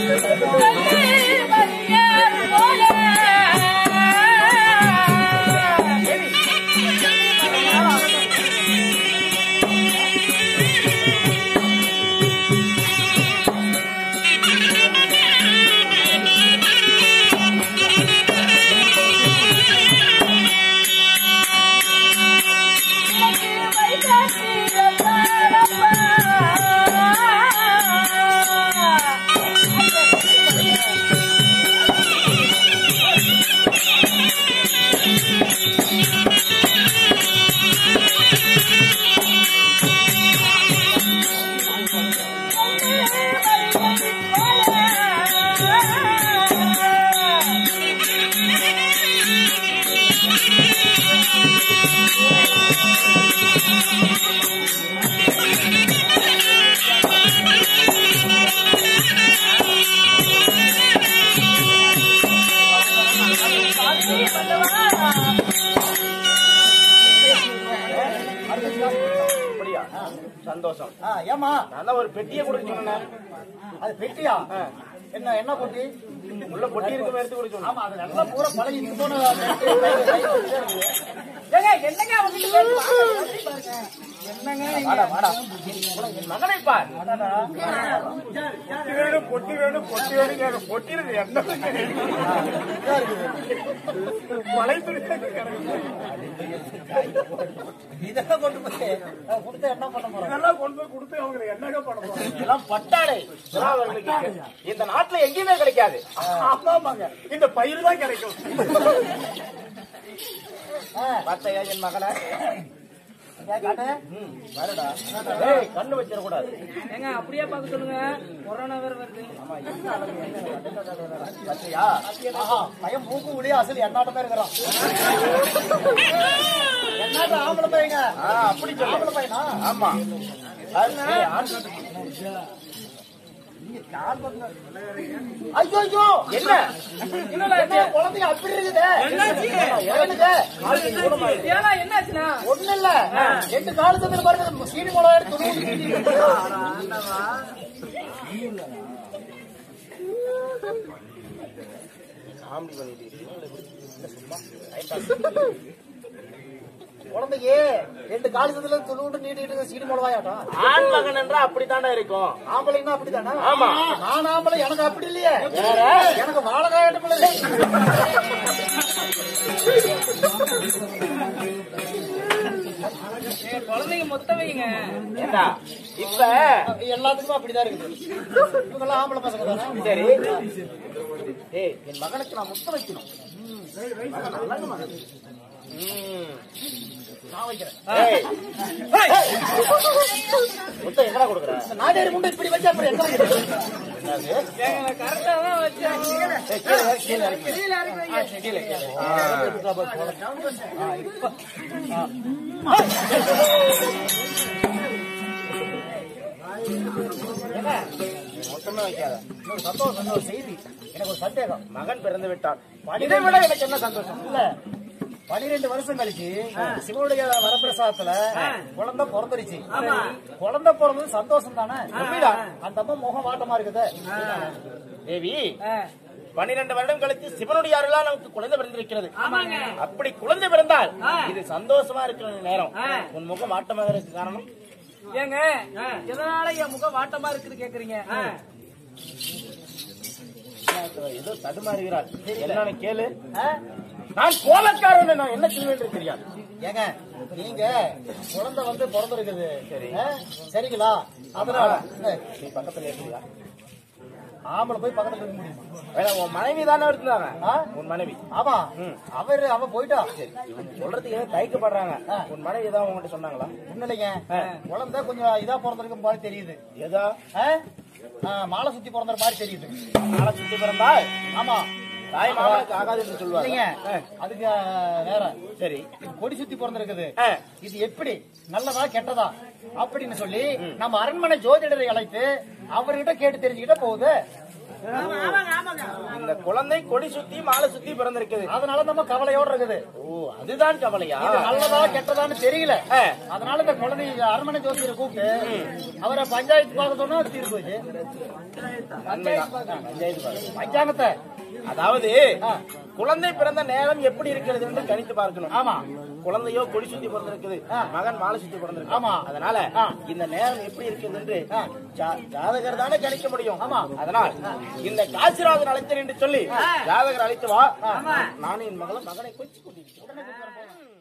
அப்படியா சந்தோஷம் ஆ, ஏம்மா நான் ஒரு பெட்டியை கொடுக்க சொன்னேன் அது பெட்டியா என்ன என்ன பொட்டி உள்ள பொட்டி இருக்கும் எடுத்து கொடுக்க சொன்னேன் ஆமா அது நல்லா பூரா பழகி இருந்து போன பெட்டி, கை- கை வச்சுட்டே இருக்குது. என்னங்க அவங்கிட்ட பேசி பாருங்க. என்னங்க வாடா வாடா என் மகனை பார் பொட்டி வேணும் பொட்டி வேணும் பொட்டி வேணும் கேட்க பொட்டி இருக்கு என்ன இதா இருக்குது. மலை துணி இதெல்லாம் கொண்டு போய் அஹ், கொடுத்தா என்ன பண்ண போறோம் இதெல்லாம் கொண்டு போய் கொடுத்து அவங்க என்னங்க பண்ண போறாங்க இதெல்லாம் பட்டாடை புறாவர்களுக்கு இந்த நாட்டுல எங்கேயுமே கிடைக்காது ஆமாமாங்க இந்த பயிர் தான் கிடைக்கும் பார்த்தையா என் மகனை காட்டு ம், வருடா. ஏய், கண்ணு வச்சிடக்கூடாது ஏங்க அப்படியே பார்க்க சொல்லுங்க கொரோனா வேற வருது பார்த்தியா ஆஹா, பையன் மூக்கு முடிய அசல் என்னாட்டமே இருக்கிறான் என்னாட்ட ஆம்பளை பையங்க ஆ, அப்படி சொல்லு ஆம்பளை பையனா ஆமா அது, ஏய், ஆண் ஐயோ ஐயோ என்ன என்னடா என்ன குழந்தைங்க அப்படி இருக்குது இறங்குங்க. ஏன்னா என்னாச்சுன்னா ஒண்ணு இல்ல எட்டு காலு தந்துட்டு பாருங்க சீனி மிளகா எடுத்து துருவி காமெடி பண்ணிட்டு இருக்கீங்க. குழந்தைக்கு ரெண்டு காலு தந்துல துருவிட்டு நீட்டிட்டு சீனி மிளகாயாட்டம் ஆண் மகன் என்றா அப்படித்தானே இருக்கும் ஆம்பளைன்னா அப்படித்தானே ஆமா. நான் ஆம்பளை எனக்கு அப்படி இல்லையே வேற? எனக்கு வாழகாயாட்டம் இல்லை ஏங்க, குழந்தைங்க மொத்த வைங்க ஏண்டா இப்ப எல்லாத்துக்குமே அப்படிதான் இருக்குது இவங்கெல்லாம் ஆம்பளை பசங்க தானே சரி ஏய் என் மகனுக்கு நான் முத்த வைக்கணும் ம். நான் வைக்கிறேன் ஏய். முத்தம் எங்கடா கொடுக்குற நாடேரி முண்டை இப்படி வச்சா அப்புறம் என்ன வைக்கிறது? என்னது? ஏங்க கரெக்டா தான் வச்சேன் ஏய், கீழே இறக்கு, கீழே இறக்கு. கீழே இறக்கி வைங்க. கீழே, கீழே. ஆ. மொத்தமே வைக்காத ஒரு சந்தோஷம் ஒரு செய்தி எனக்கு ஒரு சந்தேகம் மகன் பிறந்து விட்டான் இதை விட எனக்கு என்ன சந்தோஷம் இல்ல பனிரெண்டு வருஷம் கழிச்சு சிவனுடைய வரப்பிரசாதத்துல குழந்தை பிறந்துருச்சு குழந்தை பிறந்தது சந்தோஷம் தானே உண்மைதான். அந்த அம்மா முகம் வாட்டமா இருக்குது தேவி ஆ, பன்னிரண்டு வருடம் கழித்து சிவனுடைய அருளால் நமக்கு குழந்தை பிறந்திருக்கிறது ஆமாங்க அப்படி குழந்தை பிறந்தால் ஆ. இது சந்தோஷமா இருக்கிற நேரம் ஆ. உன் முகம் மாட்டமாக இருக்கு காரணம் ஏங்க எதனால என் முகம் வாட்டமா இருக்குது கேக்குறீங்க ஏதோ தடுமாறுகிறாள் என்னன்னு கேளு ஆ? நான் கோலக்காரன் நான் என்ன செய்வேன் என்று தெரியாது ஏங்க நீங்க குழந்தை வந்து பிறந்திருக்குது சரி. ஆ? சரிங்களா அதனால நீ பக்கத்துல இருக்கிறியா ஆம்பளை போய் பக்கத்துல இருக்க முடியுமா வேணா, உன் மனைவி தானே இருந்தாங்க ஆ? உன் மனைவி ஆமா ம். அவரு அவ போயிட்டா இவன் சொல்றதுக்கு ஏதோ தயக்கப்படுறாங்க ஆ. உன் மனைவி ஏதாவது உங்ககிட்ட சொன்னாங்களா ஒண்ணு இல்லைங்க ஆ. குழந்தை கொஞ்சம் இதா பிறந்திருக்கும் மாதிரி தெரியுது ஏதோ ஆ? ஆ, மாலை சுத்தி பிறந்த மாதிரி தெரியுது நாளை சுத்தி பிறந்தால் ஆமா தாய் மாமனுக்கு ஆகாது என்று சொல்லுவாங்க இல்லைங்க அதுக்கு ஆ, வேற சரி கொடி சுத்தி பிறந்திருக்குது ஆ. இது எப்படி நல்லதா கெட்டதா அப்படின்னு சொல்லி நம்ம அரண்மனை ஜோதிடரை அழைத்து அவர்கிட்ட கேட்டு தெரிஞ்சுக்கிட்ட போகுது ஆமா, ஆமாங்க ஆமாங்க இந்த குழந்தை கொடி சுத்தி மாலை சுத்தி பிறந்திருக்குது அதனால நம்ம கவலையோட இருக்குது ஓ அதுதான் கவலையா இது நல்லதா கெட்டதான்னு தெரியல ஆ. அதனால இந்த குழந்தை அரண்மனை ஜோசியரை கூப்பிட்டு அவரை பஞ்சாயத்து பார்க்க சொன்னா தீர்ப்பு வச்சு பஞ்சாங்கத்தை அதாவது குழந்தை பிறந்த நேரம் எப்படி இருக்கிறது என்று கணித்து பார்க்கணும் ஆமா குழந்தையோ கொடி சுத்தி பிறந்திருக்குது மகன் மாலை சுத்தி பிறந்திருக்கு ஆமா. அதனால இந்த நேரம் எப்படி இருக்குது என்று ஜா- ஜாதகர் தானே கணிக்க முடியும் ஆமா அதனால் இந்த காசிராஜன் அழைத்தேன் என்று சொல்லி ஜாதகர் அழைத்து வா நானும் என் மகளும் மகனை கொச்சு கூட்டிட்டு